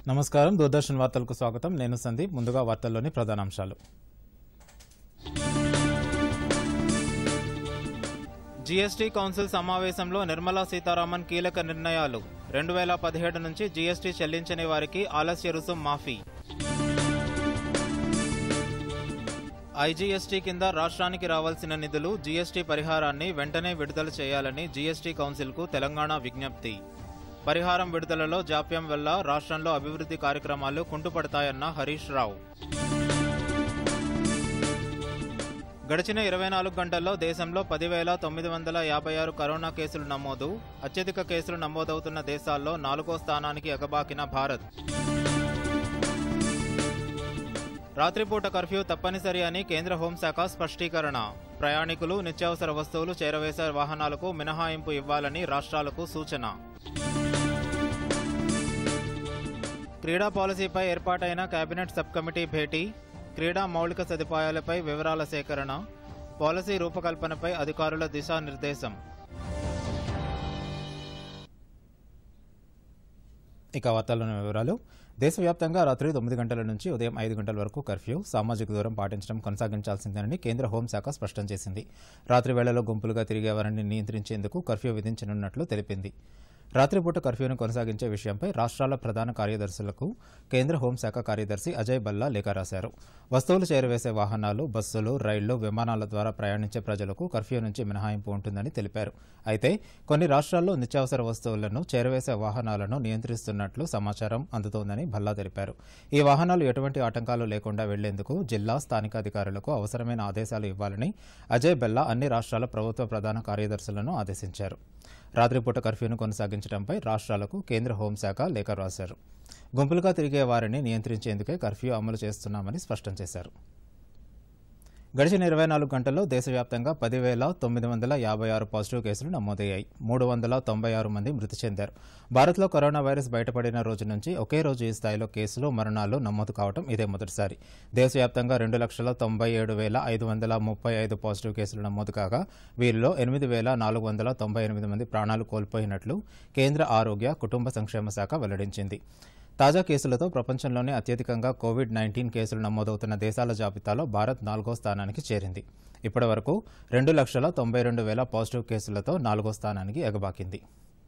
నమస్కారం దూరదర్శన్ వార్తలకు స్వాగతం నేను సందీప్ ముందుగా వార్తల్లోని ప్రధానాంశాలు జీఎస్టీ కౌన్సిల్ సమావేశంలో నిర్మలా సీతారామన్ కీలక నిర్ణయాలు రెండు వేల పదిహేడు నుంచి జీఎస్టీ చెల్లించని వారికి ఆలస్య రుసుం మాఫీ ఐజీఎస్టీ కింద రాష్ట్రానికి రావాల్సిన నిధులు జీఎస్టీ పరిహారాన్ని వెంటనే విడుదల చేయాలని జీఎస్టీ కౌన్సిల్కు తెలంగాణ విజ్ఞప్తి పరిహారం విడుదలలో జాప్యం వల్ల రాష్ట్రంలో అభివృద్ధి కార్యక్రమాలు కుంటుపడతాయన్న హరీష్ రావు గడిచిన ఇరవై నాలుగు గంటల్లో దేశంలో పదివేల తొమ్మిది వందల యాభై ఆరు కరోనా కేసులు నమోదు అత్యధిక కేసులు నమోదవుతున్న దేశాల్లో నాలుగో స్థానానికి ఎగబాకిన భారత్ రాత్రిపూట కర్ఫ్యూ తప్పనిసరి అని కేంద్ర హోంశాఖ స్పష్టీకరణ ప్రయాణికులు నిత్యావసర వస్తువులు చేరవేసే వాహనాలకు మినహాయింపు ఇవ్వాలని రాష్ట్రాలకు సూచన క్రీడా పాలసీపై ఏర్పాటైన కేబినెట్ సబ్ కమిటీ భేటీ క్రీడా మౌలిక సదుపాయాలపై వివరాల సేకరణ పాలసీ రూపకల్పనపై అధికారుల దిశానిర్దేశం ఇక వార్తల్లోని వివరాలు దేశవ్యాప్తంగా రాత్రి తొమ్మిది గంటల నుంచి ఉదయం ఐదు గంటల వరకు కర్ఫ్యూ సామాజిక దూరం పాటించడం కొనసాగించాల్సిందేనని కేంద్ర హోంశాఖ స్పష్టం చేసింది రాత్రి వేళలో గుంపులుగా తిరిగే వారిని నియంత్రించేందుకు కర్ఫ్యూ విధించనున్నట్లు తెలిపింది రాత్రిపూట కర్ఫ్యూను కొనసాగించే విషయంపై రాష్ట్రాల ప్రధాన కార్యదర్శులకు కేంద్ర హోంశాఖ కార్యదర్శి అజయ్ బల్లా లేఖ రాశారు వస్తువులు చేరవేసే వాహనాలు బస్సులు రైళ్లు విమానాల ద్వారా ప్రయాణించే ప్రజలకు కర్ఫ్యూ నుంచి మినహాయింపు ఉంటుందని తెలిపారు అయితే కొన్ని రాష్ట్రాల్లో నిత్యావసర వస్తువులను చేరవేసే వాహనాలను నియంత్రిస్తున్నట్లు సమాచారం అందుతోందని భల్లా తెలిపారు ఈ వాహనాలు ఎటువంటి ఆటంకాలు లేకుండా వెళ్లేందుకు జిల్లా స్థానిక అధికారులకు అవసరమైన ఆదేశాలు ఇవ్వాలని అజయ్ బెల్లా అన్ని రాష్ట్రాల ప్రభుత్వ ప్రధాన కార్యదర్శులను ఆదేశించారు రాత్రిపూట కర్ఫ్యూను కొనసాగించడంపై రాష్ట్రాలకు కేంద్ర హోంశాఖ లేఖ రాశారు గుంపులుగా తిరిగే వారిని నియంత్రించేందుకే కర్ఫ్యూ అమలు చేస్తున్నామని స్పష్టం చేశారు గడిచిన ఇరవై నాలుగు గంటల్లో దేశవ్యాప్తంగా పదివేల తొమ్మిది వందల యాభై ఆరు పాజిటివ్ కేసులు నమోదయ్యాయి మూడు వందల తొంభై ఆరు మంది మృతి చెందారు భారత్లో కరోనా వైరస్ బయటపడిన రోజు నుంచి ఒకే రోజు ఈ స్థాయిలో కేసులు మరణాలు నమోదు కావడం ఇదే మొదటిసారి దేశవ్యాప్తంగా రెండు లక్షల తొంభై ఏడు వేల ఐదు వందల ముప్పై ఐదు పాజిటివ్ కేసులు నమోదు కాగా వీరిలో ఎనిమిది వేల నాలుగు వందల తొంభై ఎనిమిది మంది ప్రాణాలు కోల్పోయినట్లు కేంద్ర ఆరోగ్య కుటుంబ సంక్షేమ శాఖ వెల్లడించింది తాజా కేసులతో ప్రపంచంలోనే అత్యధికంగా కోవిడ్ నైన్టీన్ కేసులు నమోదవుతున్న దేశాల జాబితాలో భారత్ నాలుగో స్థానానికి చేరింది ఇప్పటి వరకు రెండు లక్షల తొంభై రెండు వేల పాజిటివ్ కేసులతో నాలుగో స్థానానికి ఎగబాకింది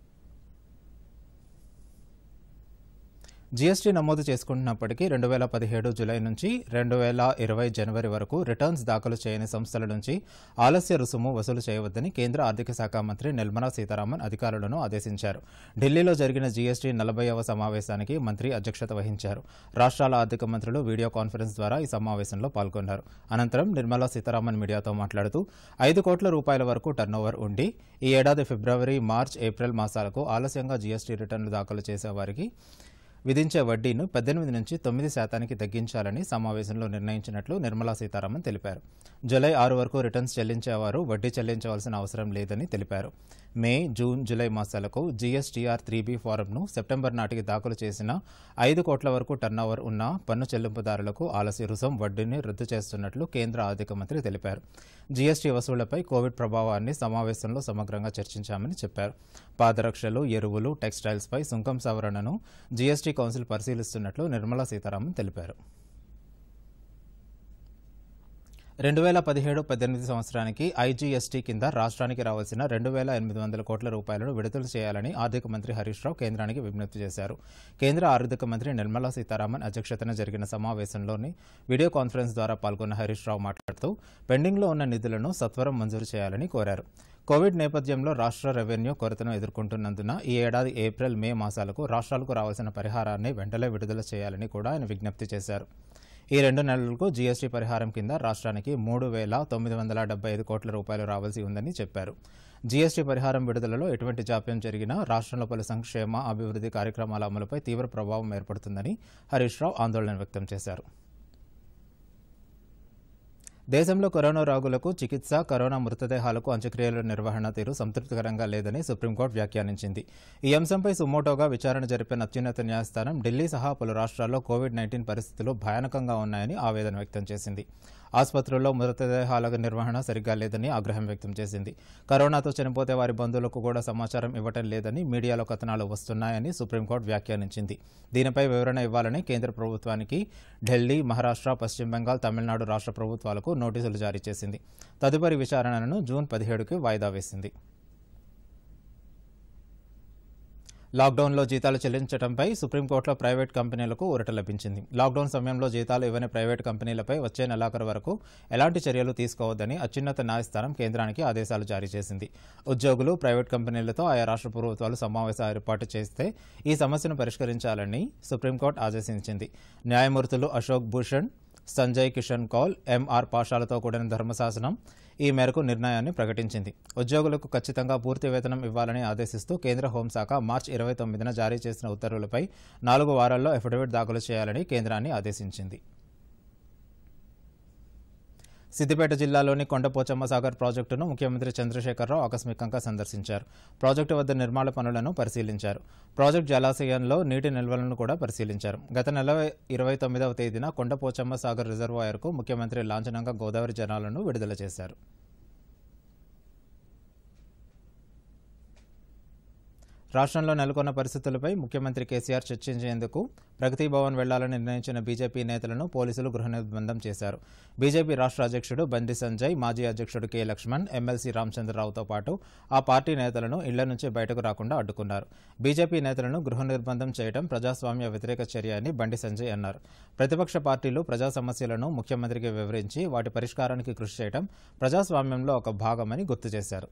జీఎస్టీ నమోదు చేసుకుంటున్నప్పటికీ రెండు వేల పదిహేడు జులై నుంచి రెండు వేల ఇరవై జనవరి వరకు రిటర్న్స్ దాఖలు చేయని సంస్థల నుంచి ఆలస్య రుసుము వసూలు చేయవద్దని కేంద్ర ఆర్థిక శాఖ మంత్రి నిర్మలా సీతారామన్ అధికారులను ఆదేశించారు ఢిల్లీలో జరిగిన జీఎస్టీ నలభైవ సమావేశానికి మంత్రి అధ్యక్షత వహించారు రాష్ట్రాల ఆర్థిక మంత్రులు వీడియో కాన్ఫరెన్స్ ద్వారా ఈ సమావేశంలో పాల్గొన్నారు అనంతరం నిర్మలా సీతారామన్ మీడియాతో మాట్లాడుతూ ఐదు కోట్ల రూపాయల వరకు టర్నోవర్ ఉండి ఈ ఏడాది ఫిబ్రవరి మార్చ్ ఏప్రిల్ మాసాలకు ఆలస్యంగా జీఎస్టీ రిటర్నులు దాఖలు చేసే వారికి విధించే వడ్డీను పద్దెనిమిది నుంచి తొమ్మిది శాతానికి తగ్గించాలని సమావేశంలో నిర్ణయించినట్లు నిర్మలా సీతారామన్ తెలిపారు జులై ఆరు వరకు రిటర్న్స్ చెల్లించేవారు వడ్డీ చెల్లించవలసిన అవసరం లేదని తెలిపారు మే జూన్ జులై మాసాలకు జీఎస్టీఆర్ త్రీ బీ ఫారంను సెప్టెంబర్ నాటికి దాఖలు చేసిన ఐదు కోట్ల వరకు టర్నోవర్ ఉన్న పన్ను చెల్లింపుదారులకు ఆలస్య రుసుం వడ్డీని రద్దు చేస్తున్నట్లు కేంద్ర ఆర్థిక మంత్రి తెలిపారు జీఎస్టీ వసూళ్లపై కోవిడ్ ప్రభావాన్ని సమావేశంలో సమగ్రంగా చర్చించామని చెప్పారు పాదరక్షలు ఎరువులు టెక్స్టైల్స్పై సుంకం సవరణను జీఎస్టీ కౌన్సిల్ పరిశీలిస్తున్నట్లు నిర్మలా సీతారామన్ తెలిపారు రెండు వేల పదిహేడు పద్దెనిమిది సంవత్సరానికి ఐజీఎస్టీ కింద రాష్ట్రానికి రావాల్సిన రెండు వేల ఎనిమిది వందల కోట్ల రూపాయలను విడుదల చేయాలని ఆర్థిక మంత్రి హరీష్ రావు కేంద్రానికి విజ్ఞప్తి చేశారు కేంద్ర ఆర్థిక మంత్రి నిర్మలా సీతారామన్ అధ్యక్షతన జరిగిన సమావేశంలోని వీడియో కాన్ఫరెన్స్ ద్వారా పాల్గొన్న హరీష్ రావు మాట్లాడుతూ పెండింగ్లో ఉన్న నిధులను సత్వరం మంజూరు చేయాలని కోరారు కోవిడ్ నేపథ్యంలో రాష్ట్ర రెవెన్యూ కొరతను ఎదుర్కొంటున్నందున ఈ ఏడాది ఏప్రిల్ మే మాసాలకు రాష్ట్రాలకు రావాల్సిన పరిహారాన్ని వెంటనే విడుదల చేయాలని కూడా ఆయన విజ్ఞప్తి చేశారు ఈ రెండు నెలలకు జీఎస్టీ పరిహారం కింద రాష్ట్రానికి మూడు వేల తొమ్మిది వందల డెబ్బై ఐదు కోట్ల రూపాయలు రావాల్సి ఉందని చెప్పారు జీఎస్టీ పరిహారం విడుదలలో ఎటువంటి జాప్యం జరిగినా రాష్ట్రంలో పలు సంక్షేమ అభివృద్ధి కార్యక్రమాల అమలుపై తీవ్ర ప్రభావం ఏర్పడుతుందని హరీష్ రావు ఆందోళన వ్యక్తం చేశారు దేశంలో కరోనా రోగులకు చికిత్స కరోనా మృతదేహాలకు అంత్యక్రియల నిర్వహణ తీరు సంతృప్తికరంగా లేదని సుప్రీంకోర్టు వ్యాఖ్యానించింది ఈ అంశంపై సుమోటోగా విచారణ జరిపిన అత్యున్నత న్యాయస్థానం ఢిల్లీ సహా పలు రాష్ట్రాల్లో కోవిడ్ నైన్టీన్ పరిస్థితులు భయానకంగా ఉన్నాయని ఆవేదన వ్యక్తం చేసింది ఆసుపత్రుల్లో మృతదేహాల నిర్వహణ సరిగ్గా లేదని ఆగ్రహం వ్యక్తం చేసింది కరోనాతో చనిపోతే వారి బంధువులకు కూడా సమాచారం ఇవ్వటం లేదని మీడియాలో కథనాలు వస్తున్నాయని సుప్రీంకోర్టు వ్యాఖ్యానించింది దీనిపై వివరణ ఇవ్వాలని కేంద్ర ప్రభుత్వానికి ఢిల్లీ మహారాష్ట్ర పశ్చిమ బెంగాల్ తమిళనాడు రాష్ట్ర ప్రభుత్వాలకు నోటీసులు జారీ చేసింది తదుపరి విచారణను జూన్ పదిహేడుకి వాయిదా వేసింది లాక్డౌన్లో జీతాలు చెల్లించడంపై సుప్రీంకోర్టులో ప్రైవేట్ కంపెనీలకు ఊరట లభించింది లాక్డౌన్ సమయంలో జీతాలు ఇవ్వని ప్రైవేట్ కంపెనీలపై వచ్చే నెలాఖరు వరకు ఎలాంటి చర్యలు తీసుకోవద్దని అత్యున్నత న్యాయస్థానం కేంద్రానికి ఆదేశాలు జారీ చేసింది ఉద్యోగులు ప్రైవేట్ కంపెనీలతో ఆయా రాష్ట్ర ప్రభుత్వాలు సమావేశాలు ఏర్పాటు చేస్తే ఈ సమస్యను పరిష్కరించాలని సుప్రీంకోర్టు ఆదేశించింది న్యాయమూర్తులు అశోక్ భూషణ్ సంజయ్ కిషన్ కౌల్ ఎంఆర్ పాషాలతో కూడిన ధర్మశాసనం ఈ మేరకు నిర్ణయాన్ని ప్రకటించింది ఉద్యోగులకు ఖచ్చితంగా పూర్తి వేతనం ఇవ్వాలని ఆదేశిస్తూ కేంద్ర హోంశాఖ మార్చి ఇరవై తొమ్మిదిన జారీ చేసిన ఉత్తర్వులపై నాలుగు వారాల్లో అఫిడవిట్ దాఖలు చేయాలని కేంద్రాన్ని ఆదేశించింది సిద్దిపేట జిల్లాలోని కొండపోచమ్మ సాగర్ ప్రాజెక్టును ముఖ్యమంత్రి చంద్రశేఖరరావు ఆకస్మికంగా సందర్శించారు ప్రాజెక్టు వద్ద నిర్మాణ పనులను పరిశీలించారు ప్రాజెక్టు జలాశయంలో నీటి నిల్వలను కూడా పరిశీలించారు గత నెల ఇరవై తొమ్మిదవ తేదీన కొండపోచమ్మ సాగర్ రిజర్వాయర్కు ముఖ్యమంత్రి లాంఛనంగా గోదావరి జలాలను విడుదల చేశారు రాష్ట్రంలో నెలకొన్న పరిస్థితులపై ముఖ్యమంత్రి కేసీఆర్ చర్చించేందుకు ప్రగతి భవన్ వెళ్లాలని నిర్ణయించిన బీజేపీ నేతలను పోలీసులు గృహ నిర్బంధం చేశారు బీజేపీ రాష్ట్ర అధ్యక్షుడు బండి సంజయ్ మాజీ అధ్యక్షుడు కె లక్ష్మణ్ ఎమ్మెల్సీ రామచంద్రరావుతో పాటు ఆ పార్టీ నేతలను ఇళ్ల నుంచి బయటకు రాకుండా అడ్డుకున్నారు బీజేపీ నేతలను గృహ నిర్బంధం చేయడం ప్రజాస్వామ్య వ్యతిరేక చర్య అని బండి సంజయ్ అన్నారు ప్రతిపక్ష పార్టీలు ప్రజా సమస్యలను ముఖ్యమంత్రికి వివరించి వాటి పరిష్కారానికి కృషి చేయడం ప్రజాస్వామ్యంలో ఒక భాగమని గుర్తు చేశారు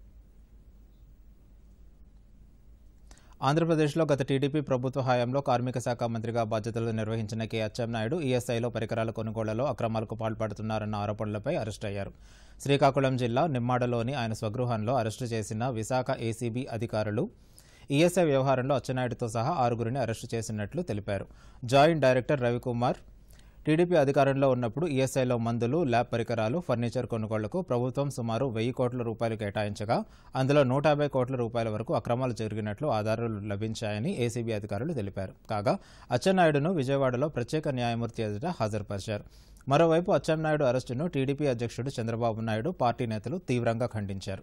ఆంధ్రప్రదేశ్లో గత టీడీపీ ప్రభుత్వ హయాంలో కార్మిక శాఖ మంత్రిగా బాధ్యతలు నిర్వహించిన కె అచ్చెన్నాయుడు ఈఎస్ఐలో పరికరాల కొనుగోళ్లలో అక్రమాలకు పాల్పడుతున్నారన్న ఆరోపణలపై అరెస్ట్ అయ్యారు శ్రీకాకుళం జిల్లా నిమ్మాడలోని ఆయన స్వగృహంలో అరెస్టు చేసిన విశాఖ ఏసీబీ అధికారులు ఈఎస్ఐ వ్యవహారంలో అచ్చెన్నాయుడుతో సహా ఆరుగురిని అరెస్టు చేసినట్లు తెలిపారు జాయింట్ డైరెక్టర్ రవికుమార్ టీడీపీ అధికారంలో ఉన్నప్పుడు ఈఎస్ఐలో మందులు ల్యాబ్ పరికరాలు ఫర్నిచర్ కొనుగోళ్లకు ప్రభుత్వం సుమారు వెయ్యి కోట్ల రూపాయలు కేటాయించగా అందులో నూట యాభై కోట్ల రూపాయల వరకు అక్రమాలు జరిగినట్లు ఆధారాలు లభించాయని ఏసీబీ అధికారులు తెలిపారు కాగా అచ్చెన్నాయుడును విజయవాడలో ప్రత్యేక న్యాయమూర్తి ఎదుట హాజరుపరిచారు మరోవైపు అచ్చెన్నాయుడు అరెస్టును టీడీపీ అధ్యక్షుడు చంద్రబాబు నాయుడు పార్టీ నేతలు తీవ్రంగా ఖండించారు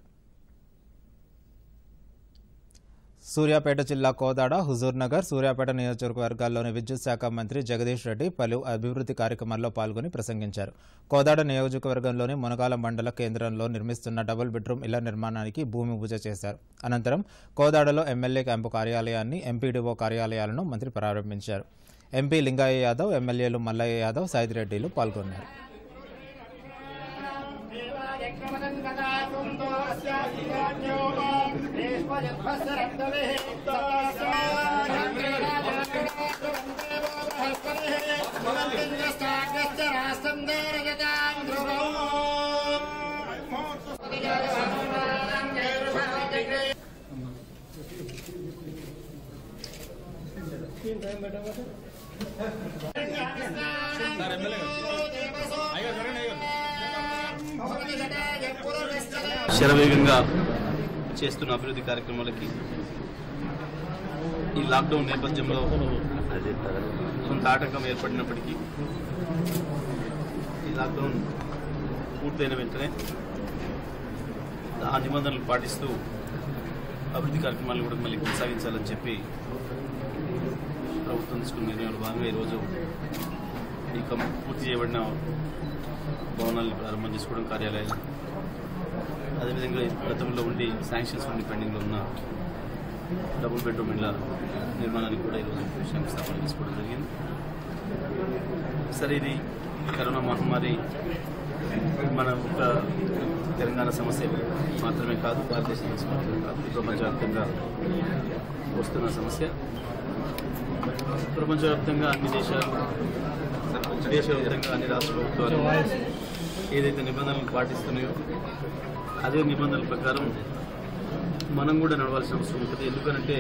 సూర్యాపేట జిల్లా కోదాడ హుజూర్నగర్ సూర్యాపేట నియోజకవర్గాల్లోని విద్యుత్ శాఖ మంత్రి జగదీష్ రెడ్డి పలు అభివృద్ధి కార్యక్రమాల్లో పాల్గొని ప్రసంగించారు కోదాడ నియోజకవర్గంలోని మునగాల మండల కేంద్రంలో నిర్మిస్తున్న డబుల్ బెడ్రూమ్ ఇళ్ల నిర్మాణానికి భూమి పూజ చేశారు అనంతరం కోదాడలో ఎమ్మెల్యే క్యాంపు కార్యాలయాన్ని ఎంపీడీఓ కార్యాలయాలను మంత్రి ప్రారంభించారు ఎంపీ లింగయ్య యాదవ్ ఎమ్మెల్యేలు మల్లయ్య యాదవ్ సైదిరెడ్డిలు పాల్గొన్నారు శరవేగంగా చేస్తున్న అభివృద్ధి కార్యక్రమాలకి ఈ లాక్డౌన్ నేపథ్యంలో కొంత ఆటంకం ఏర్పడినప్పటికీ ఈ లాక్డౌన్ పూర్తయిన వెంటనే ఆ నిబంధనలు పాటిస్తూ అభివృద్ధి కార్యక్రమాలు కూడా మళ్ళీ కొనసాగించాలని చెప్పి ప్రభుత్వం తీసుకున్న నిర్ణయంలో భాగంగా ఈరోజు ఈ కం- పూర్తి చేయబడిన భవనాలను ప్రారంభం చేసుకోవడం కార్యాలయాలు అదేవిధంగా గతంలో ఉండి శాంక్షన్స్ ఉండి పెండింగ్లో ఉన్న డబుల్ బెడ్రూమ్ ఇళ్ళ నిర్మాణానికి కూడా ఈరోజు శంకుస్థాపన చేసుకోవడం జరిగింది సరే ఇది కరోనా మహమ్మారి మన ఒక తెలంగాణ సమస్య మాత్రమే కాదు భారతదేశ సమస్య మాత్రమే కాదు ప్రపంచవ్యాప్తంగా వస్తున్న సమస్య ప్రపంచవ్యాప్తంగా అన్ని దేశాలు దేశవ్యాప్తంగా అన్ని రాష్ట్ర ప్రభుత్వాలు ఏదైతే నిబంధనలు పాటిస్తున్నాయో అదే నిబంధనల ప్రకారం మనం కూడా నడవాల్సిన అవసరం ఉంటుంది ఎందుకనంటే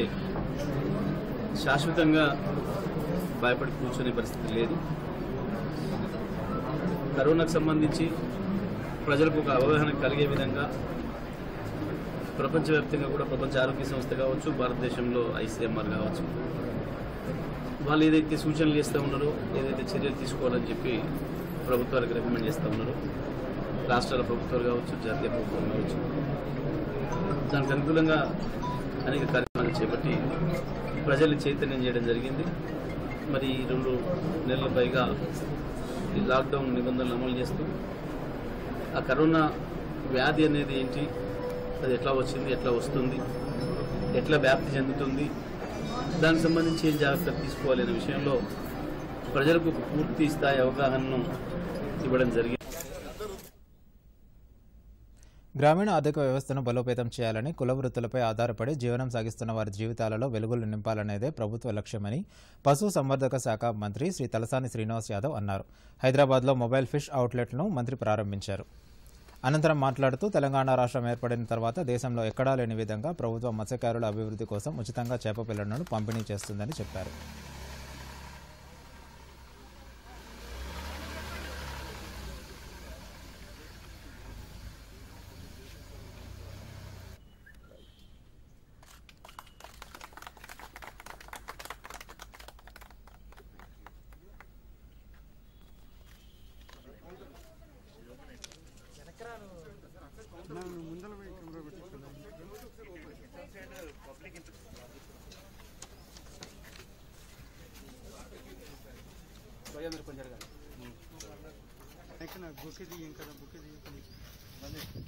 శాశ్వతంగా భయపడి కూర్చునే పరిస్థితి లేదు కరోనాకు సంబంధించి ప్రజలకు ఒక అవగాహన కలిగే విధంగా ప్రపంచవ్యాప్తంగా కూడా ప్రపంచ ఆరోగ్య సంస్థ కావచ్చు భారతదేశంలో ఐసీఎంఆర్ కావచ్చు వాళ్ళు ఏదైతే సూచనలు చేస్తూ ఉన్నారో ఏదైతే చర్యలు తీసుకోవాలని చెప్పి ప్రభుత్వాలకు రికమెండ్ చేస్తూ ఉన్నారో రాష్ట్రాల ప్రభుత్వాలు కావచ్చు జాతీయ ప్రభుత్వం కావచ్చు దానికి అనుకూలంగా అనేక కార్యక్రమాలు చేపట్టి ప్రజల్ని చైతన్యం చేయడం జరిగింది మరి ఈ రెండు నెలల పైగా ఈ లాక్డౌన్ నిబంధనలు అమలు చేస్తూ ఆ కరోనా వ్యాధి అనేది ఏంటి అది ఎట్లా వచ్చింది ఎట్లా వస్తుంది ఎట్లా వ్యాప్తి చెందుతుంది దానికి సంబంధించి ఏం జాగ్రత్తలు తీసుకోవాలి అనే విషయంలో ప్రజలకు ఒక పూర్తి స్థాయి అవగాహనను ఇవ్వడం జరిగింది గ్రామీణ ఆర్థిక వ్యవస్థను బలోపేతం చేయాలని కుల వృత్తులపై ఆధారపడి జీవనం సాగిస్తున్న వారి జీవితాలలో వెలుగులు నింపాలనేదే ప్రభుత్వ లక్ష్యమని పశు సంవర్ధక శాఖ మంత్రి శ్రీ తలసాని శ్రీనివాస్ యాదవ్ అన్నారు హైదరాబాద్లో మొబైల్ ఫిష్ అవుట్లెట్ను మంత్రి ప్రారంభించారు అనంతరం మాట్లాడుతూ తెలంగాణ రాష్ట్రం ఏర్పడిన తర్వాత దేశంలో ఎక్కడా లేని విధంగా ప్రభుత్వం మత్స్యకారుల అభివృద్ధి కోసం ఉచితంగా చేప పిల్లలను పంపిణీ చేస్తుందని చెప్పారు ఎక్కడ బుక్ తీయం కదా బుక్ తీయం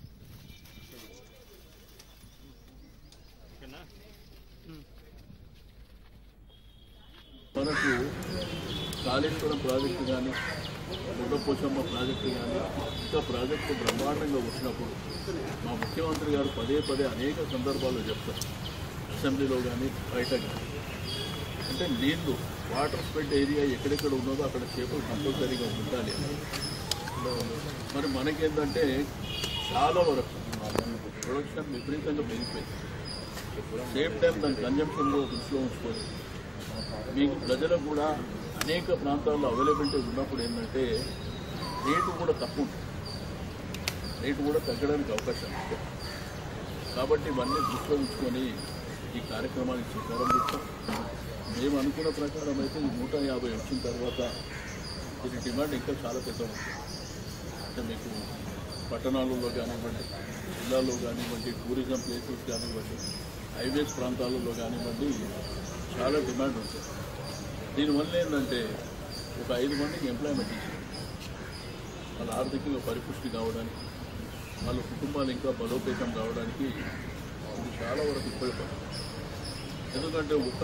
మనకు కాళేశ్వరం ప్రాజెక్టు కానీ బుడ్డపోచమ్మ ప్రాజెక్టు కానీ ఇంకా ప్రాజెక్టు బ్రహ్మాండంగా వచ్చినప్పుడు మా ముఖ్యమంత్రి గారు పదే పదే అనేక సందర్భాల్లో చెప్తారు అసెంబ్లీలో కానీ బయట కానీ అంటే నీళ్లు వాటర్ స్ప్రెడ్ ఏరియా ఎక్కడెక్కడ ఉన్నదో అక్కడ చేపలు కంపల్సరీగా ఉండాలి మరి మనకేంటంటే చాలా వరకు ప్రొడక్షన్ విపరీతంగా పెరిగిపోయింది సేమ్ టైం దాని కన్జంప్షన్ కూడా దృష్టిలో ఉంచుకొని మీకు ప్రజలకు కూడా అనేక ప్రాంతాల్లో అవైలబిలిటీ ఉన్నప్పుడు ఏంటంటే రేటు కూడా తక్కువ ఉంటుంది రేటు కూడా తగ్గడానికి అవకాశం ఉంది కాబట్టి ఇవన్నీ దృష్టిలో ఉంచుకొని ఈ కార్యక్రమానికి శ్రీకారం చుట్టాం మేము అనుకున్న ప్రకారం అయితే ఈ నూట యాభై వచ్చిన తర్వాత దీని డిమాండ్ ఇంకా చాలా పెద్ద ఉంటుంది అంటే మీకు పట్టణాలలో కానివ్వండి జిల్లాలో కానివ్వండి టూరిజం ప్లేసెస్ కానివ్వండి హైవేస్ ప్రాంతాలలో కానివ్వండి చాలా డిమాండ్ ఉంటుంది దీనివల్ల ఏంటంటే ఒక ఐదు మందికి ఎంప్లాయ్మెంట్ ఇచ్చింది వాళ్ళ ఆర్థికంగా పరిపుష్టి కావడానికి వాళ్ళ కుటుంబాలు ఇంకా బలోపేతం కావడానికి ఇది చాలా వరకు ఉపయోగపడుతుంది ఎందుకంటే ఒక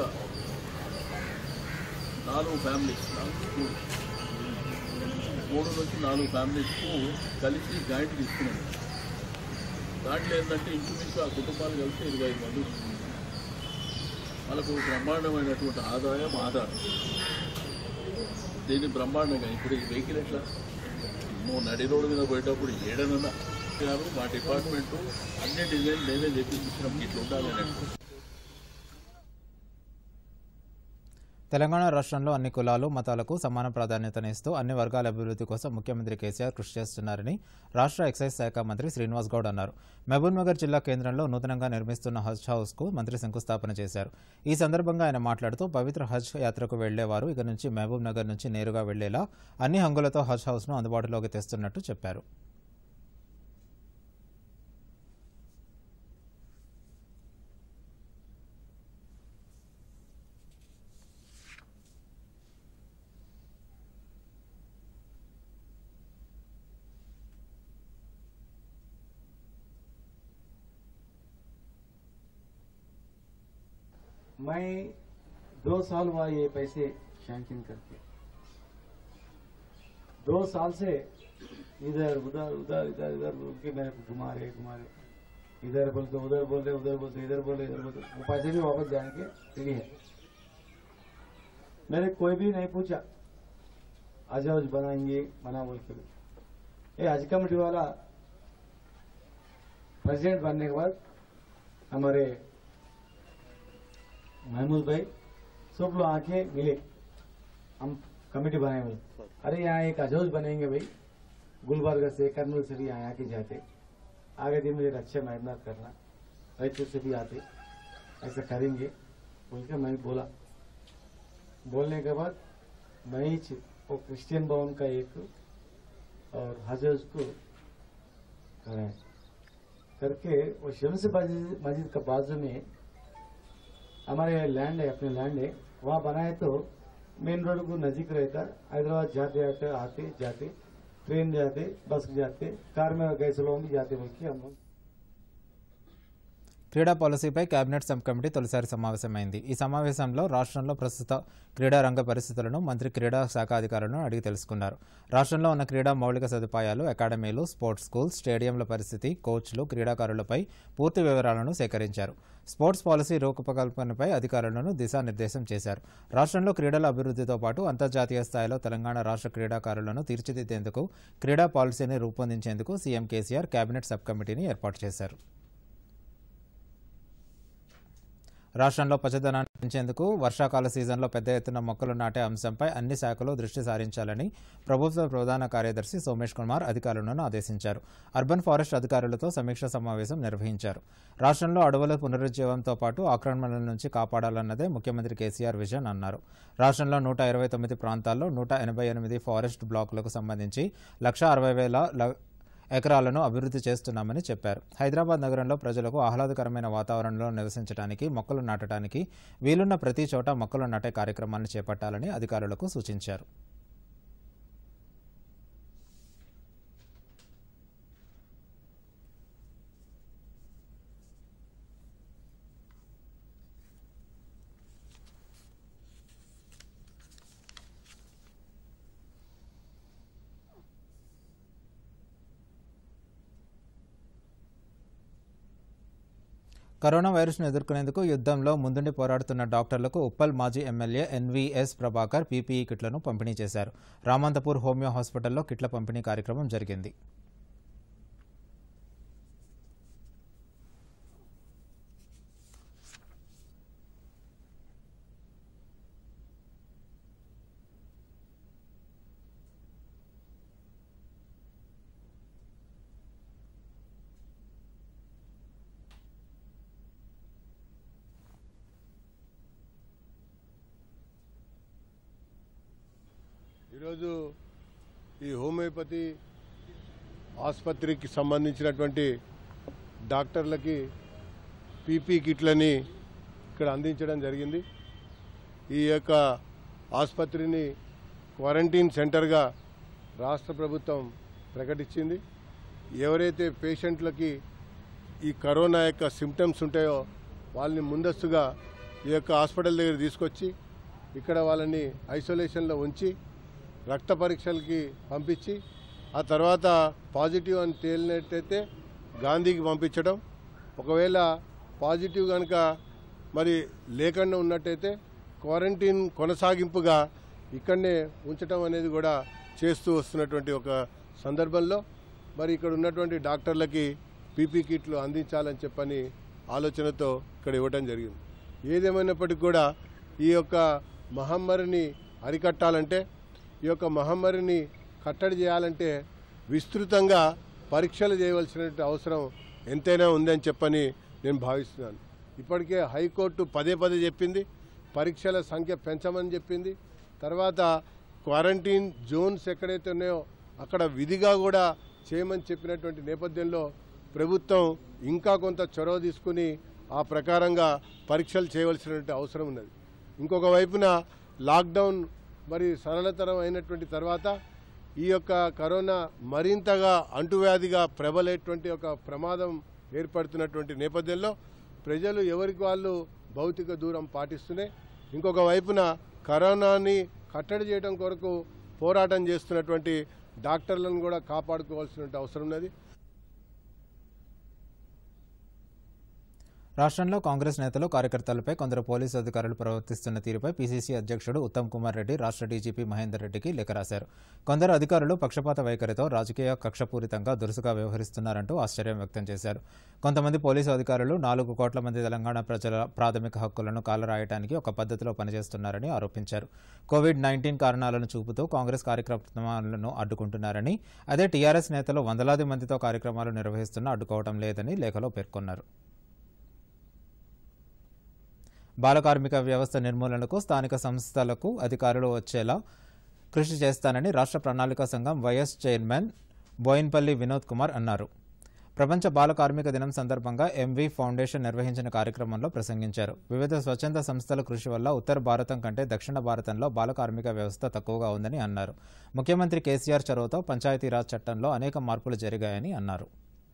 నాలుగు ఫ్యామిలీస్ నాలుగు స్కూల్ మూడు నుంచి నాలుగు ఫ్యామిలీస్కు కలిసి జాయింట్ తీసుకున్నాం దాంట్లో ఏంటంటే ఇంచుమించు ఆ కుటుంబాలు కలిసి ఇరవై ఐదు మంది ఉన్నారు. వాళ్ళకు బ్రహ్మాండమైనటువంటి ఆదాయం ఆధారం దీన్ని బ్రహ్మాండంగా ఇప్పుడు ఈ వెహికల్ ఎట్లా నువ్వు నడి రోడ్డు మీద పోయేటప్పుడు ఏడనన్నా గారు మా డిపార్ట్మెంటు అన్ని డిజైన్ నేనే చేపించినాం ఇట్లా ఉండాలి అన్నట్టు తెలంగాణ రాష్ట్రంలో అన్ని కులాలు మతాలకు సమాన ప్రాధాన్యతనిస్తూ అన్ని వర్గాల అభివృద్ధి కోసం ముఖ్యమంత్రి కేసీఆర్ కృషి చేస్తున్నారని రాష్ట్ర ఎక్సైజ్ శాఖ మంత్రి శ్రీనివాస్ గౌడ్ అన్నారు మహబూబ్నగర్ జిల్లా కేంద్రంలో నూతనంగా నిర్మిస్తున్న హజ్ హౌస్కు మంత్రి శంకుస్థాపన చేశారు ఈ సందర్భంగా ఆయన మాట్లాడుతూ పవిత్ర హజ్ యాత్రకు వెళ్లేవారు ఇక నుంచి మహబూబ్ నగర్ నుంచి నేరుగా వెళ్లేలా అన్ని హంగులతో హజ్ హౌస్ను అందుబాటులోకి తెస్తున్నట్టు చెప్పారు मैं दो साल हुआ ये पैसे शैंक्शन करके दो साल से इधर उधर उधर इधर इधर बोल के मेरे को घुमा रहे घुमा रहे इधर बोलते उधर बोल रहे उधर बोलते इधर बोल रहे इधर बोलते वो पैसे भी वापस जाने के फ्री है मैंने कोई भी नहीं पूछा आज आज बनाएंगे बना बोल के ये हज कमेटी वाला प्रेसिडेंट बनने के बाद हमारे महमूद भाई सब लोग आके मिले हम कमेटी बनाए हुए अरे यहाँ एक अजौज बनेंगे भाई गुलबर्गा से कर्नूल से भी यहाँ के जाते आगे दिन मुझे रक्षा मेहनत करना रायचूर से भी आते ऐसा करेंगे बोल के मैं बोला बोलने के बाद मैं ही च- वो क्रिश्चियन भवन का एक और हजरत को कराए करके वो शम्स मस्जिद मस्जिद का बाजू में हमारे लैंड है अपने लैंड है वहाँ बनाए तो मेन रोड को नजीक रहता हैदराबाद जाते आते आते जाते ट्रेन जाते बस जाते कार में गए लोग भी जाते बोल के हम लोग క్రీడా పాలసీపై కేబినెట్ సబ్ కమిటీ తొలిసారి సమావేశమైంది ఈ సమావేశంలో రాష్ట్రంలో ప్రస్తుత క్రీడా రంగ పరిస్థితులను మంత్రి క్రీడా శాఖ అధికారులను అడిగి తెలుసుకున్నారు రాష్ట్రంలో ఉన్న క్రీడా మౌలిక సదుపాయాలు అకాడమీలు స్పోర్ట్స్ స్కూల్స్ స్టేడియంల పరిస్థితి కోచ్లు క్రీడాకారులపై పూర్తి వివరాలను సేకరించారు స్పోర్ట్స్ పాలసీ రూపకల్పనపై అధికారులను దిశానిర్దేశం చేశారు రాష్ట్రంలో క్రీడల అభివృద్ధితో పాటు అంతర్జాతీయ స్థాయిలో తెలంగాణ రాష్ట్ర క్రీడాకారులను తీర్చిదిద్దేందుకు క్రీడా పాలసీని రూపొందించేందుకు సీఎం కేసీఆర్ కేబినెట్ సబ్ కమిటీని ఏర్పాటు చేశారు రాష్ట్రంలో పచ్చదనాన్ని పెంచేందుకు వర్షాకాల సీజన్లో పెద్ద ఎత్తున మొక్కలు నాటే అంశంపై అన్ని శాఖలు దృష్టి సారించాలని ప్రభుత్వ ప్రధాన కార్యదర్శి సోమేష్ కుమార్ అధికారులను ఆదేశించారు అర్బన్ ఫారెస్ట్ అధికారులతో సమీక్ష సమావేశం నిర్వహించారు రాష్ట్రంలో అడవుల పునరుజ్జీవంతో పాటు ఆక్రమణల నుంచి కాపాడాలన్నదే ముఖ్యమంత్రి కేసీఆర్ విజన్ అన్నారు రాష్ట్రంలో నూట ఇరవై తొమ్మిది ప్రాంతాల్లో నూట ఎనభై ఎనిమిది ఫారెస్ట్ బ్లాకులకు సంబంధించి లక్ష అరవై వేల ల- ఎకరాలను అభివృద్ధి చేస్తున్నామని చెప్పారు హైదరాబాద్ నగరంలో ప్రజలకు ఆహ్లాదకరమైన వాతావరణంలో నివసించడానికి మొక్కలు నాటడానికి వీలున్న ప్రతి చోట మొక్కలు నాటే కార్యక్రమాన్ని చేపట్టాలని అధికారులకు సూచించారు కరోనా వైరస్ను ఎదుర్కొనేందుకు యుద్ధంలో ముందుండి పోరాడుతున్న డాక్టర్లకు ఉప్పల్ మాజీ ఎమ్మెల్యే ఎన్వీఎస్ ప్రభాకర్ పీపీఈ కిట్లను పంపిణీ చేశారు రామంతపూర్ హోమియో హాస్పిటల్లో కిట్ల పంపిణీ కార్యక్రమం జరిగింది ఈరోజు ఈ హోమియోపతి ఆసుపత్రికి సంబంధించినటువంటి డాక్టర్లకి పీపీ కిట్లని ఇక్కడ అందించడం జరిగింది ఈ యొక్క ఆసుపత్రిని క్వారంటైన్ సెంటర్గా రాష్ట్ర ప్రభుత్వం ప్రకటించింది ఎవరైతే పేషెంట్లకి ఈ కరోనా యొక్క సిమ్టమ్స్ ఉంటాయో వాళ్ళని ముందస్తుగా ఈ యొక్క హాస్పిటల్ దగ్గర తీసుకొచ్చి ఇక్కడ వాళ్ళని ఐసోలేషన్లో ఉంచి రక్త పరీక్షలకి పంపించి ఆ తర్వాత పాజిటివ్ అని తేలినట్టయితే గాంధీకి పంపించడం ఒకవేళ పాజిటివ్ కనుక మరి లేకుండా ఉన్నట్టయితే క్వారంటైన్ కొనసాగింపుగా ఇక్కడనే ఉంచడం అనేది కూడా చేస్తూ వస్తున్నటువంటి ఒక సందర్భంలో మరి ఇక్కడ ఉన్నటువంటి డాక్టర్లకి పీపీ కిట్లు అందించాలని చెప్పని ఆలోచనతో ఇక్కడ ఇవ్వడం జరిగింది ఏదేమైనప్పటికీ కూడా ఈ యొక్క మహమ్మారిని అరికట్టాలంటే ఈ యొక్క మహమ్మారిని కట్టడి చేయాలంటే విస్తృతంగా పరీక్షలు చేయవలసిన అవసరం ఎంతైనా ఉందని చెప్పని నేను భావిస్తున్నాను ఇప్పటికే హైకోర్టు పదే పదే చెప్పింది పరీక్షల సంఖ్య పెంచమని చెప్పింది తర్వాత క్వారంటైన్ జోన్స్ ఎక్కడైతే ఉన్నాయో అక్కడ విధిగా కూడా చేయమని చెప్పినటువంటి నేపథ్యంలో ప్రభుత్వం ఇంకా కొంత చొరవ తీసుకుని ఆ ప్రకారంగా పరీక్షలు చేయవలసినటువంటి అవసరం ఉన్నది ఇంకొక వైపున లాక్డౌన్ మరి సరళతరం అయినటువంటి తర్వాత ఈ యొక్క కరోనా మరింతగా అంటువ్యాధిగా ప్రబలేటువంటి ఒక ప్రమాదం ఏర్పడుతున్నటువంటి నేపథ్యంలో ప్రజలు ఎవరికి వాళ్ళు భౌతిక దూరం పాటిస్తూనే ఇంకొక వైపున కరోనాని కట్టడి చేయడం కొరకు పోరాటం చేస్తున్నటువంటి డాక్టర్లను కూడా కాపాడుకోవాల్సిన అవసరం ఉన్నది రాష్ట్రంలో కాంగ్రెస్ నేతలు కార్యకర్తలపై కొందరు పోలీసు అధికారులు ప్రవర్తిస్తున్న తీరుపై పీసీసీ అధ్యక్షుడు ఉత్తమ్ కుమార్ రెడ్డి రాష్ట్ర డీజీపీ మహేందర్ రెడ్డికి లేఖ రాశారు కొందరు అధికారులు పక్షపాత వైఖరితో రాజకీయ కక్షపూరితంగా దురుసుగా వ్యవహరిస్తున్నారంటూ ఆశ్చర్యం వ్యక్తం చేశారు కొంతమంది పోలీసు అధికారులు నాలుగు కోట్ల మంది తెలంగాణ ప్రజల ప్రాథమిక హక్కులను కాలరాయడానికి ఒక పద్ధతిలో పనిచేస్తున్నారని ఆరోపించారు కోవిడ్ నైన్టీన్ కారణాలను చూపుతూ కాంగ్రెస్ కార్యక్రమాలను అడ్డుకుంటున్నారని అదే టీఆర్ఎస్ నేతలు వందలాది మందితో కార్యక్రమాలు నిర్వహిస్తున్నా అడ్డుకోవడం లేదని లేఖలో పేర్కొన్నారు బాల కార్మిక వ్యవస్థ నిర్మూలనకు స్థానిక సంస్థలకు అధికారులు వచ్చేలా కృషి చేస్తానని రాష్ట్ర ప్రణాళిక సంఘం వైఎస్ చైర్మన్ బోయిన్పల్లి వినోద్ కుమార్ అన్నారు ప్రపంచ బాల కార్మిక దినం సందర్భంగా ఎంవి ఫౌండేషన్ నిర్వహించిన కార్యక్రమంలో ప్రసంగించారు వివిధ స్వచ్ఛంద సంస్థల కృషి వల్ల ఉత్తర భారతం కంటే దక్షిణ భారతంలో బాల కార్మిక వ్యవస్థ తక్కువగా ఉందని అన్నారు ముఖ్యమంత్రి కేసీఆర్ చొరవతో పంచాయతీరాజ్ చట్టంలో అనేక మార్పులు జరిగాయని అన్నారు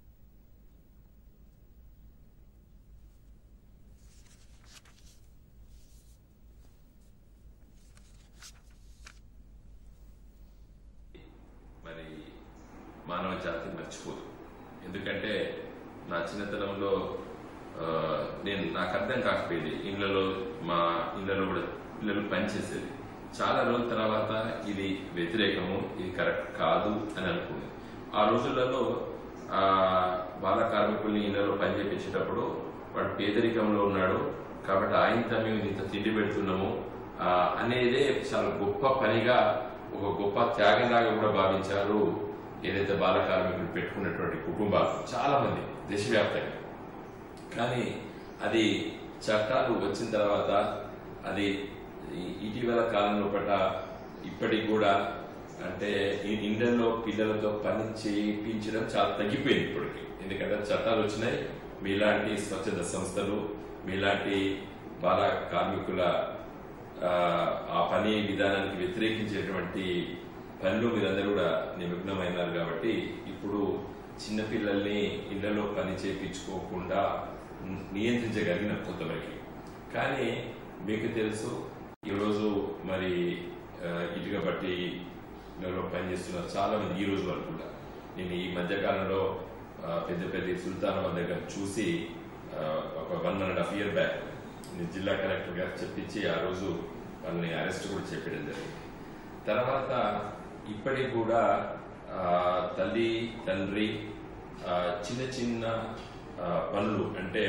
మరి మానవ జాతి మర్చిపోదు ఎందుకంటే నా చిన్నతనంలో ఆ, నేను నాకు అర్థం కాకపోయేది ఇళ్లలో మా ఇళ్లలో కూడా పిల్లలు పనిచేసేది చాలా రోజుల తర్వాత ఇది వ్యతిరేకము ఇది కరెక్ట్ కాదు అని అనుకుంది ఆ రోజులలో ఆ బాల కార్మికుల్ని ఇళ్లలో పనిచేపించేటప్పుడు వాడు పేదరికంలో ఉన్నాడు కాబట్టి ఆయనతో మేము ఇంత తిండి పెడుతున్నాము ఆ, అనేదే చాలా గొప్ప పనిగా ఒక గొప్ప త్యాగంలాగా కూడా భావించారు ఏదైతే బాల కార్మికులు పెట్టుకున్నటువంటి కుటుంబాలు చాలా మంది దేశవ్యాప్తంగా కానీ అది చట్టాలు వచ్చిన తర్వాత అది ఈ- ఇటీవల కాలంలో పట ఇప్పటికి కూడా అంటే ఈ ఇండియన్లో పిల్లలతో పని చేయించడం చాలా తగ్గిపోయింది ఇప్పటికి ఎందుకంటే చట్టాలు వచ్చినాయి మీలాంటి స్వచ్ఛంద సంస్థలు మీలాంటి బాల కార్మికుల ఆ, ఆ పని విధానానికి వ్యతిరేకించేటువంటి పనులు మీరందరూ కూడా నిమగ్నమైనారు కాబట్టి ఇప్పుడు చిన్నపిల్లల్ని ఇళ్లలో పని చేయించుకోకుండా నియంత్రించగలిగిన కొంతవరకు కానీ మీకు తెలుసు ఈరోజు మరి ఆ, ఇటుక బట్టి ఇళ్లలో పనిచేస్తున్నారు చాలా మంది ఈ రోజు వరకు కూడా నేను ఈ మధ్యకాలంలో ఆ, పెద్దపల్లి సుల్తానాబాద్ దగ్గర చూసి ఆ, ఒక one and half year back నేను జిల్లా కలెక్టర్ గారు చెప్పించి ఆ రోజు వాళ్ళని అరెస్ట్ కూడా చెప్పడం జరిగింది తర్వాత ఇప్పటికి కూడా ఆ, తల్లి తండ్రి ఆ, చిన్న చిన్న ఆ, పనులు అంటే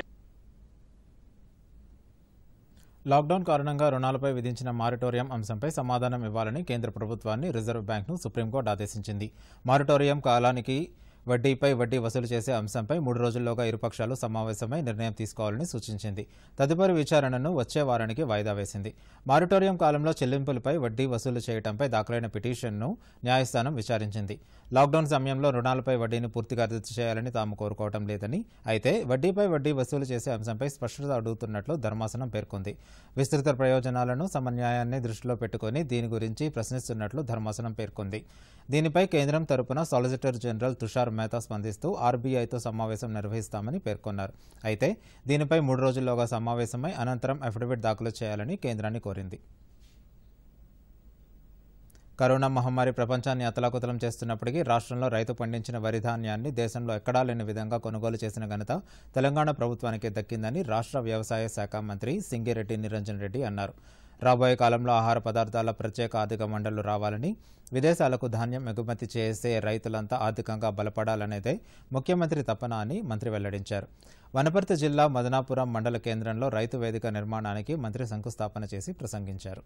లాక్డౌన్ కారణంగా రుణాలపై విధించిన మారిటోరియం అంశంపై సమాధానం ఇవ్వాలని కేంద్ర ప్రభుత్వాన్ని రిజర్వ్ బ్యాంక్ను సుప్రీంకోర్టు ఆదేశించింది మారిటోరియం కాలానికి వడ్డీపై వడ్డీ వసూలు చేసే అంశంపై మూడు రోజుల్లోగా ఇరుపక్షాలు సమావేశమై నిర్ణయం తీసుకోవాలని సూచించింది తదుపరి విచారణను వచ్చే వారానికి వాయిదా వేసింది మారిటోరియం కాలంలో చెల్లింపులపై వడ్డీ వసూలు చేయడంపై దాఖలైన పిటిషన్ను న్యాయస్థానం విచారించింది లాక్డౌన్ సమయంలో రుణాలపై వడ్డీని పూర్తిగా రద్దు చేయాలని తాము కోరుకోవటం లేదని అయితే వడ్డీపై వడ్డీ వసూలు చేసే అంశంపై స్పష్టత అడుగుతున్నట్లు ధర్మాసనం పేర్కొంది విస్తృత ప్రయోజనాలను సమన్యాయాన్ని దృష్టిలో పెట్టుకుని దీని గురించి ప్రశ్నిస్తున్నట్లు ధర్మాసనం పేర్కొంది దీనిపై కేంద్రం తరపున సాలిసిటర్ జనరల్ తుషార్ మెహతా స్పందిస్తూ ఆర్బీఐతో సమావేశం నిర్వహిస్తామని పేర్కొన్నారు అయితే దీనిపై మూడు రోజుల్లోగా సమావేశమై అనంతరం అఫిడవిట్ దాఖలు చేయాలని కేంద్రాన్ని కోరింది కరోనా మహమ్మారి ప్రపంచాన్ని అతలాకుతలం చేస్తున్నప్పటికీ రాష్ట్రంలో రైతు పండించిన వరి ధాన్యాన్ని దేశంలో ఎక్కడా లేని విధంగా కొనుగోలు చేసిన ఘనత తెలంగాణ ప్రభుత్వానికి దక్కిందని రాష్ట్ర వ్యవసాయ శాఖ మంత్రి సింగిరెడ్డి నిరంజన్ రెడ్డి అన్నారు రాబోయే కాలంలో ఆహార పదార్థాల ప్రత్యేక ఆర్థిక మండళ్లు రావాలని విదేశాలకు ధాన్యం ఎగుమతి చేసే రైతులంతా ఆర్థికంగా బలపడాలనేదే ముఖ్యమంత్రి తపన అని మంత్రి వెల్లడించారు వనపర్తి జిల్లా మదనాపురం మండల కేంద్రంలో రైతు వేదిక నిర్మాణానికి మంత్రి శంకుస్థాపన చేసి ప్రసంగించారు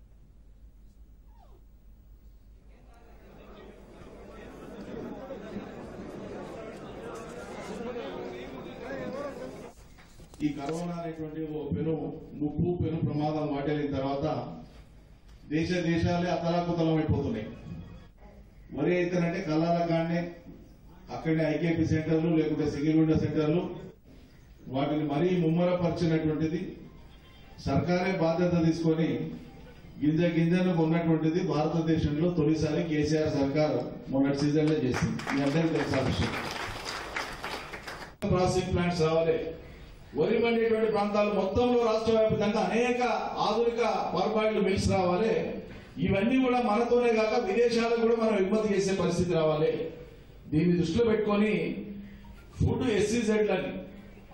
ఈ కరోనా అనేటువంటి ఓ పెను ముప్పు పెను ప్రమాదం వాటిల్లిన తర్వాత దేశ దేశాలే అతలాకుతలం అయిపోతున్నాయి మరి అయితేనంటే కల్లాల కాడనే అక్కడనే ఐకేపీ సెంటర్లు లేకుంటే సింగిల్ విండో సెంటర్లు వాటిని మరీ ముమ్మరపరిచినటువంటిది సర్కారే బాధ్యత తీసుకొని గింజ గింజను ఉన్నటువంటిది భారతదేశంలో తొలిసారి కేసీఆర్ సర్కార్ మొన్నటి సీజన్ లో చేసింది మీ అందరికీ తెలుసా విషయం ప్రాసెసింగ్ ప్లాంట్స్ రావాలి వరి పండేటువంటి ప్రాంతాలు మొత్తంలో రాష్ట్ర వ్యాప్తంగా అనేక ఆధునిక పొరపాట్లు మిల్స్ రావాలి ఇవన్నీ కూడా మనతోనే కాక విదేశాలకు కూడా మనం ఎగుమతి చేసే పరిస్థితి రావాలి దీన్ని దృష్టిలో పెట్టుకొని ఫుడ్ ఎస్సీజెడ్లని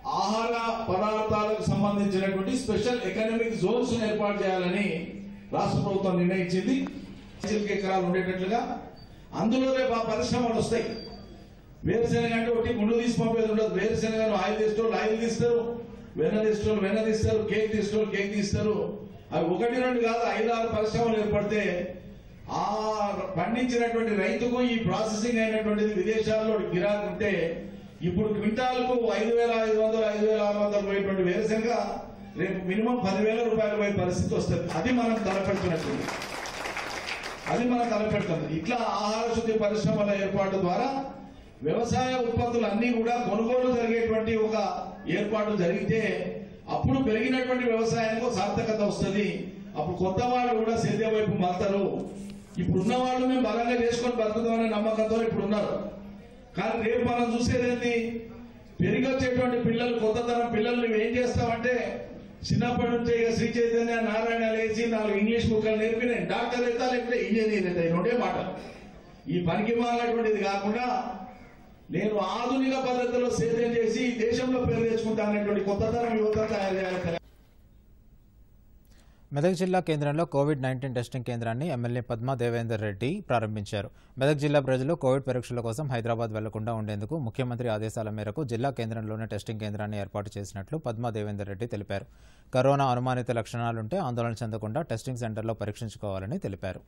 ఆహార పదార్థాలకు సంబంధించినటువంటి స్పెషల్ ఎకనామిక్ జోన్స్ ఏర్పాటు చేయాలని రాష్ట్ర ప్రభుత్వం నిర్ణయించింది లక్షల ఎకరాలు ఉండేటట్లుగా అందులో రేపు ఆ పరిశ్రమలు వస్తాయి వేరుశెనగ అంటే ఒకటి ముందు తీసి పంపేది ఉండదు వేరుశెనగను ఆయిల్ తీసుకోవాలి ఆయిల్ తీస్తారు వెన్న తీసుకోవాలి వెన్న తీస్తారు కేక్ తీసుకోవాలి కేక్ తీస్తారు అవి ఒకటి రెండు కాదు ఐదు ఆరు పరిశ్రమలు ఏర్పడితే ఆ పండించినటువంటి రైతుకు ఈ ప్రాసెసింగ్ అయినటువంటిది విదేశాల్లో గిరాకీ ఉంటే ఇప్పుడు క్వింటాల్కు ఐదు వేల ఐదు వందలు ఐదు వేల ఆరు వందలు పోయేటువంటి వేరుశెనగ రేపు మినిమం పదివేల రూపాయలు పోయే పరిస్థితి వస్తుంది అది మనం తలపెడుతున్నట్టుంది అది మనం తలపెడుతుంది ఇట్లా ఆహార శుద్ధి పరిశ్రమల ఏర్పాటు ద్వారా వ్యవసాయ ఉత్పత్తులు అన్ని కూడా కొనుగోలు జరిగేటువంటి ఒక ఏర్పాటు జరిగితే అప్పుడు పెరిగినటువంటి వ్యవసాయానికి ఒక సార్థకత వస్తుంది అప్పుడు కొత్త వాళ్ళు కూడా సేద్యం వైపు మారుతారు ఇప్పుడు ఉన్న వాళ్ళు మేము బలంగా చేసుకొని బతుకుతామనే నమ్మకంతో ఇప్పుడు ఉన్నారు కానీ రేపు మనం చూసేది ఏంటి పెరిగి వచ్చేటువంటి పిల్లలు కొత్త తరం పిల్లలు నువ్వు ఏం చేస్తావంటే చిన్నప్పటి నుంచే ఇక శ్రీ చైతన్య నారాయణ లేచి నాలుగు ఇంగ్లీష్ బుక్కలు నేర్పి నేను డాక్టర్ అవుతా లేకపోతే ఇంజనీర్ అవుతా ఈ రెండే మాట ఈ పనికి మాలటువంటిది కాకుండా నేను ఆధునిక పద్ధతిలో సేద్యం చేసి ఈ దేశంలో పేరు తెచ్చుకుంటానటువంటి కొత్త తరం యువత తయారు చేయాలి మెదక్ జిల్లా కేంద్రంలో కోవిడ్ నైన్టీన్ టెస్టింగ్ కేంద్రాన్ని ఎమ్మెల్యే పద్మా దేవేందర్ రెడ్డి ప్రారంభించారు మెదక్ జిల్లా ప్రజలు కోవిడ్ పరీక్షల కోసం హైదరాబాద్ వెళ్లకుండా ఉండేందుకు ముఖ్యమంత్రి ఆదేశాల మేరకు జిల్లా కేంద్రంలోనే టెస్టింగ్ కేంద్రాన్ని ఏర్పాటు చేసినట్లు పద్మా దేవేందర్ రెడ్డి తెలిపారు కరోనా అనుమానిత లక్షణాలుంటే ఆందోళన చెందకుండా టెస్టింగ్ సెంటర్లో పరీక్షించుకోవాలని తెలిపారు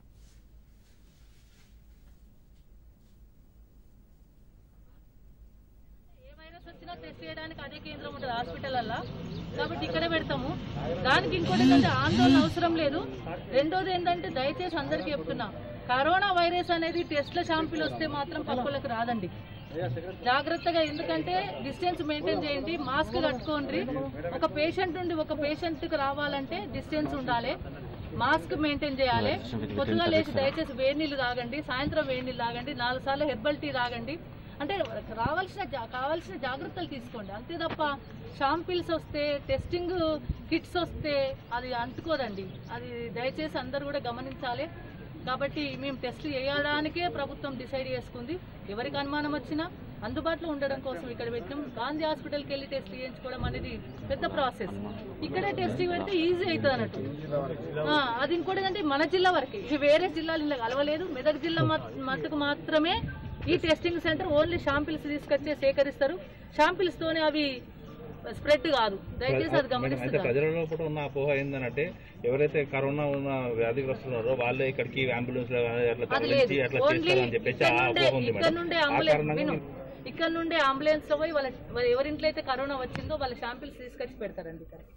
ఏ వైరస్ వచ్చినా టెస్ట్ చేయడానికి అదే కేంద్రం ఉంటుంది హాస్పిటల్లో కాబట్టి ఇక్కడే పెడతాము దానికి ఇంకోటి ఏంటంటే ఆందోళన అవసరం లేదు రెండోది ఏంటంటే దయచేసి అందరికీ చెప్తున్నా కరోనా వైరస్ అనేది టెస్ట్ల షాంపిల్ వస్తే మాత్రం పక్కులకు రాదండి జాగ్రత్తగా ఎందుకంటే డిస్టెన్స్ మెయింటైన్ చేయండి మాస్క్ కట్టుకోండి ఒక పేషెంట్ నుండి ఒక పేషెంట్ కి రావాలంటే డిస్టెన్స్ ఉండాలి మాస్క్ మెయింటైన్ చేయాలి కొత్తగా లేచి దయచేసి వేడి నీళ్ళు తాగండి సాయంత్రం వేడి నీళ్ళు తాగండి నాలుగు సార్లు హెర్బల్ టీ తాగండి అంటే రావాల్సిన జా- కావాల్సిన జాగ్రత్తలు తీసుకోండి అంతే తప్ప షాంపిల్స్ వస్తే టెస్టింగ్ కిట్స్ వస్తే అది అంటుకోదండి అది దయచేసి అందరూ కూడా గమనించాలి కాబట్టి మేము టెస్టులు చేయడానికే ప్రభుత్వం డిసైడ్ చేసుకుంది ఎవరికి అనుమానం వచ్చినా అందుబాటులో ఉండడం కోసం ఇక్కడ పెట్టినాం గాంధీ హాస్పిటల్కి వెళ్ళి టెస్ట్ చేయించుకోవడం అనేది పెద్ద ప్రాసెస్ ఇక్కడే టెస్టింగ్ పెడితే ఈజీ అవుతుంది అన్నట్టు ఆ, అది ఇంకోటి అంటే మన జిల్లా వరకే ఇది వేరే జిల్లాలు ఇలా కలవలేదు మెదక్ జిల్లా మట్- మట్టుకు మాత్రమే ఈ టెస్టింగ్ సెంటర్ ఓన్లీ షాంపిల్స్ తీసుకొచ్చే సేకరిస్తారు షాంపిల్స్ తోనే అవి స్ప్రెడ్ కాదు దయచేసి అది అయితే గమనిస్తున్నారు ప్రజలలో కూడా ఉన్న అపోహ ఏంటంటే ఎవరైతే కరోనా ఉన్న వ్యాధిగ్రస్తులు ఉన్నారో వాళ్ళే ఇక్కడికి అంబులెన్స్ లో కానీ అట్లా అది తరలించి లేదు అట్లా ఓన్లీ చేస్తారని చెప్పేసి ఇక్కడ ఆ నుండే అపోహ ఉంది ఇక్కడ మేడం నుండే ఆ అంబులెన్స్ కారణంగా విను ఇక్కడ నుండే అంబులెన్స్ లో పోయి వాళ్ళ వాళ్ళ ఎవరింట్లో అయితే కరోనా వచ్చిందో వాళ్ళ శాంపిల్స్ తీసుకొచ్చి పెడతారండి ఇక్కడ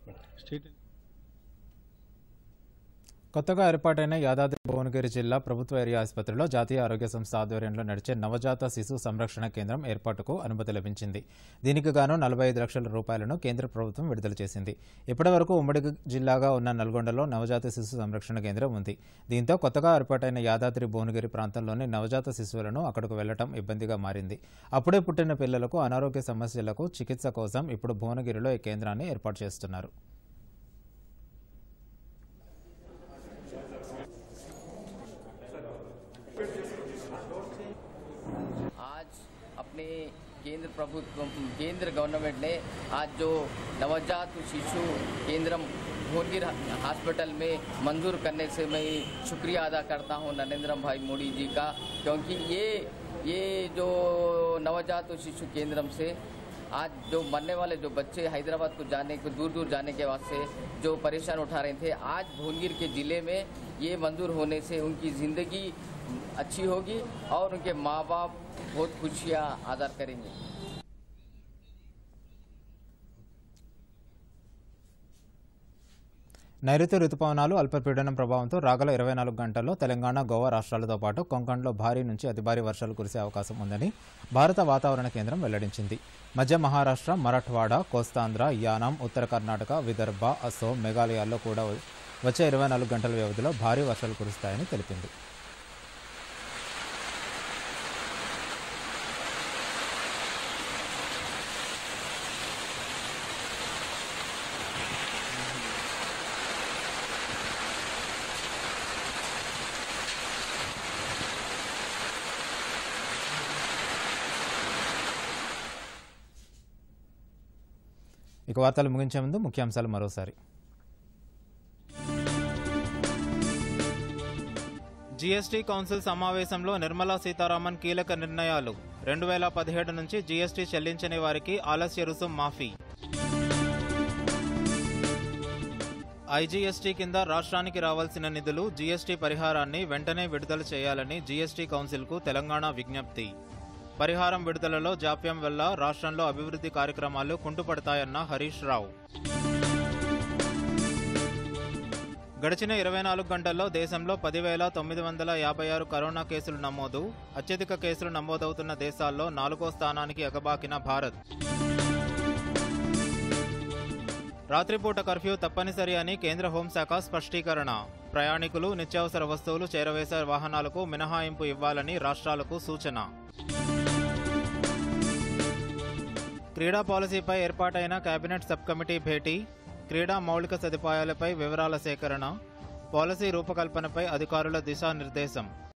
కొత్తగా ఏర్పాటైన యాదాద్రి భువనగిరి జిల్లా ప్రభుత్వ ఏరియా ఆసుపత్రిలో జాతీయ ఆరోగ్య సంస్థ ఆధ్వర్యంలో నడిచే నవజాత శిశు సంరక్షణ కేంద్రం ఏర్పాటుకు అనుమతి లభించింది దీనికి గాను నలభై ఐదు లక్షల రూపాయలను కేంద్ర ప్రభుత్వం విడుదల చేసింది ఇప్పటివరకు ఉమ్మడి జిల్లాగా ఉన్న నల్గొండలో నవజాత శిశు సంరక్షణ కేంద్రం ఉంది దీంతో కొత్తగా ఏర్పాటైన యాదాద్రి భువనగిరి ప్రాంతంలోని నవజాత శిశువులను అక్కడకు వెళ్లడం ఇబ్బందిగా మారింది అప్పుడే పుట్టిన పిల్లలకు అనారోగ్య సమస్యలకు చికిత్స కోసం ఇప్పుడు భువనగిరిలో ఈ కేంద్రాన్ని ఏర్పాటు చేస్తున్నారు आज अपने केंद्र प्रभुत्व केंद्र गवर्नमेंट ने आज जो नवजात शिशु केंद्र भुवनगिर हॉस्पिटल में मंजूर करने से मैं शुक्रिया अदा करता हूं नरेंद्र भाई मोदी जी का क्योंकि ये ये जो नवजात शिशु केंद्र से आज जो मरने वाले जो बच्चे हैदराबाद को जाने को दूर दूर जाने के वास्ते जो परेशान उठा रहे थे आज भुवनगिर के ज़िले में ये मंजूर होने से उनकी ज़िंदगी अच्छी होगी और उनके माँ बाप बहुत खुशियाँ आदार करेंगे నైరుతి రుతుపవనాలు అల్పపీడనం ప్రభావంతో రాగల ఇరవై నాలుగు గంటల్లో తెలంగాణ గోవా రాష్ట్రాలతో పాటు కొంకణ్లో భారీ నుంచి అతి భారీ వర్షాలు కురిసే అవకాశం ఉందని భారత వాతావరణ కేంద్రం వెల్లడించింది మధ్య మహారాష్ట్ర మరాఠ్వాడ కోస్తాంధ్ర యానాం ఉత్తర కర్ణాటక విదర్భ అసోం మేఘాలయాల్లో కూడా వచ్చే ఇరవై నాలుగు గంటల వ్యవధిలో భారీ వర్షాలు కురుస్తాయని తెలిపింది ఇక వార్తలు ముగించే ముందు ముఖ్యాంశాలు మరోసారి జీఎస్టీ కౌన్సిల్ సమావేశంలో నిర్మలా సీతారామన్ కీలక నిర్ణయాలు రెండు వేల పదిహేడు నుంచి జీఎస్టీ చెల్లించని వారికి ఆలస్య రుసుం మాఫీ ఐజీఎస్టీ కింద రాష్ట్రానికి రావాల్సిన నిధులు జీఎస్టీ పరిహారాన్ని వెంటనే విడుదల చేయాలని జీఎస్టీ కౌన్సిల్కు తెలంగాణ విజ్ఞప్తి పరిహారం విడుదలలో జాప్యం వల్ల రాష్ట్రంలో అభివృద్ధి కార్యక్రమాలు కుంటుపడతాయన్న హరీష్ రావు గడిచిన ఇరవై నాలుగు గంటల్లో దేశంలో పదివేల తొమ్మిది వందల యాభై ఆరు కరోనా కేసులు నమోదు అత్యధిక కేసులు నమోదవుతున్న దేశాల్లో నాలుగో స్థానానికి ఎగబాకిన భారత్ రాత్రిపూట కర్ఫ్యూ తప్పనిసరి అని కేంద్ర హోంశాఖ స్పష్టీకరణ ప్రయాణికులు నిత్యావసర వస్తువులు చేరవేసే వాహనాలకు మినహాయింపు ఇవ్వాలని రాష్ట్రాలకు సూచన క్రీడా పాలసీపై ఏర్పాటైన కేబినెట్ సబ్ కమిటీ భేటీ క్రీడా మౌలిక సదుపాయాలపై వివరాల సేకరణ పాలసీ రూపకల్పనపై అధికారుల దిశానిర్దేశం